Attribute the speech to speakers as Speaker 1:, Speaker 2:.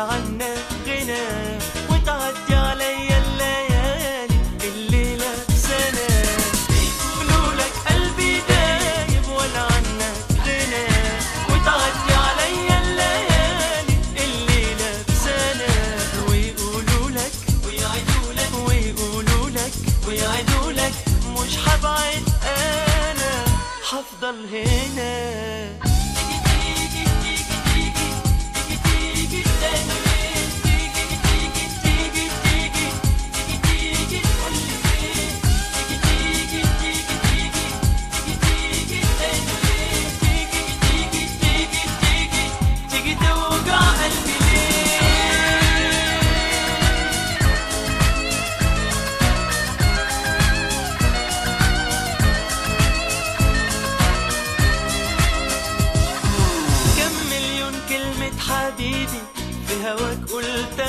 Speaker 1: عنك غنى وتعدي عليا الليالي الليلة سنة يقولوا لك قلبي دايب ولا عنك غنى وتعدي عليا الليالي الليلة سنة ويقولوا لك ويعيدوا لك ويقولوا لك ويعيدوا لك مش حبعد انا حفضل هنا تيجي توجع قلبي ليه كم مليون كلمة حبيبي في هواك قلتها